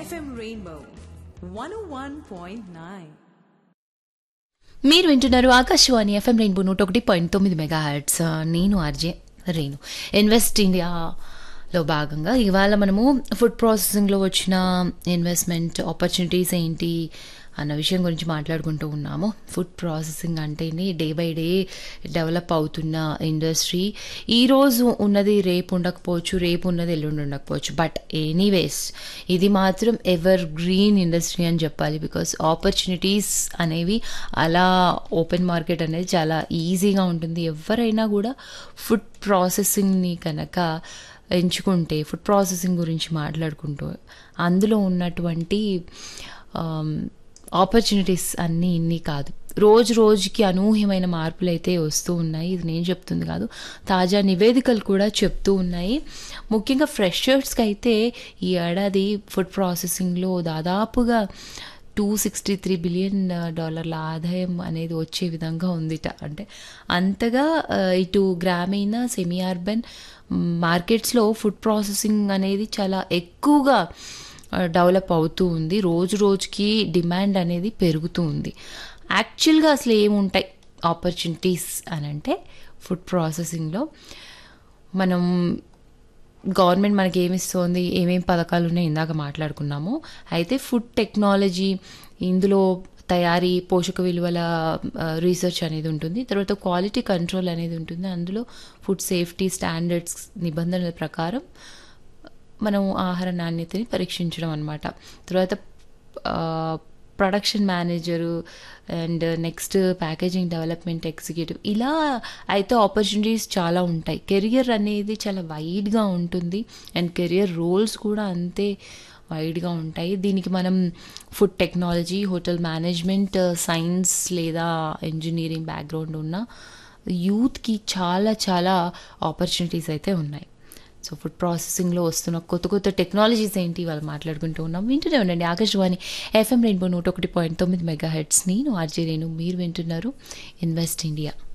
FM Rainbow 101.9. మీరు వింటున్నారు Akashvani FM rainbow నూట ఒకటి పాయింట్ తొమ్మిది మెగా హెడ్స్ నేను ఆర్జే రేణు ఇన్వెస్ట్ ఇండియాలో భాగంగా ఇవాళ మనము ఫుడ్ ప్రాసెసింగ్లో వచ్చిన ఇన్వెస్ట్మెంట్ ఆపర్చునిటీస్ ఏంటి అన్న విషయం గురించి మాట్లాడుకుంటూ ఉన్నాము ఫుడ్ ప్రాసెసింగ్ అంటేనే డే బై డే డెవలప్ అవుతున్న ఇండస్ట్రీ ఈరోజు ఉన్నది రేపు ఉండకపోవచ్చు రేపు ఉన్నది ఎల్లుండి ఉండకపోవచ్చు బట్ ఎనీవేస్ ఇది మాత్రం ఎవర్ గ్రీన్ ఇండస్ట్రీ అని చెప్పాలి బికాస్ ఆపర్చునిటీస్ అనేవి అలా ఓపెన్ మార్కెట్ అనేది చాలా ఈజీగా ఉంటుంది ఎవరైనా కూడా ఫుడ్ ప్రాసెసింగ్ని కనుక ఎంచుకుంటే ఫుడ్ ప్రాసెసింగ్ గురించి మాట్లాడుకుంటూ అందులో ఉన్నటువంటి ఆపర్చునిటీస్ అన్నీ ఇన్ని కాదు రోజు రోజుకి అనూహ్యమైన మార్పులు అయితే వస్తూ ఉన్నాయి ఇది నేను చెప్తుంది కాదు తాజా నివేదికలు కూడా చెప్తూ ఉన్నాయి ముఖ్యంగా ఫ్రెషర్స్కి అయితే ఈ ఏడాది ఫుడ్ ప్రాసెసింగ్లో దాదాపుగా టూ సిక్స్టీ త్రీ బిలియన్ డాలర్ల ఆదాయం అనేది వచ్చే విధంగా ఉందిట అంటే అంతగా ఆ, ఇటు గ్రామీణ సెమీ అర్బన్ మార్కెట్స్లో ఫుడ్ ప్రాసెసింగ్ అనేది చాలా ఎక్కువగా డెవలప్ అవుతూ ఉంది రోజు రోజుకి డిమాండ్ అనేది పెరుగుతూ ఉంది యాక్చువల్గా అసలు ఏముంటాయి ఆపర్చునిటీస్ అని అంటే ఫుడ్ ప్రాసెసింగ్లో మనం గవర్నమెంట్ మనకి ఏమి ఇస్తోంది ఏమేమి పథకాలు ఉన్నాయి ఇందాక మాట్లాడుకున్నాము అయితే ఫుడ్ టెక్నాలజీ ఇందులో తయారీ పోషక విలువల ఆ, రీసెర్చ్ అనేది ఉంటుంది తర్వాత క్వాలిటీ కంట్రోల్ అనేది ఉంటుంది అందులో ఫుడ్ సేఫ్టీ స్టాండర్డ్స్ నిబంధనల ప్రకారం మనం ఆహార నాణ్యతని పరీక్షించడం అనమాట తర్వాత ఆ, production manager and next packaging development executive ఇలా అయితే ఆపర్చునిటీస్ చాలా ఉంటాయి కెరియర్ అనేది చాలా వైడ్గా ఉంటుంది అండ్ కెరియర్ రోల్స్ కూడా అంతే వైడ్గా ఉంటాయి దీనికి మనం food technology hotel management science లేదా ఇంజనీరింగ్ బ్యాక్గ్రౌండ్ ఉన్న యూత్కి చాలా చాలా ఆపర్చునిటీస్ అయితే ఉన్నాయి సో ఫుడ్ ప్రాసెసింగ్లో వస్తున్న కొత్త కొత్త టెక్నాలజీస్ ఏంటి వాళ్ళు మాట్లాడుకుంటూ ఉన్నాం వింటూనే ఉండండి ఆకాశవాణి ఎఫ్ఎం రెయిన్బో నూట ఒకటి పాయింట్ తొమ్మిది మెగా హెడ్స్ నేను ఆర్జే రేణు మీరు వింటున్నారు ఇన్వెస్ట్ ఇండియా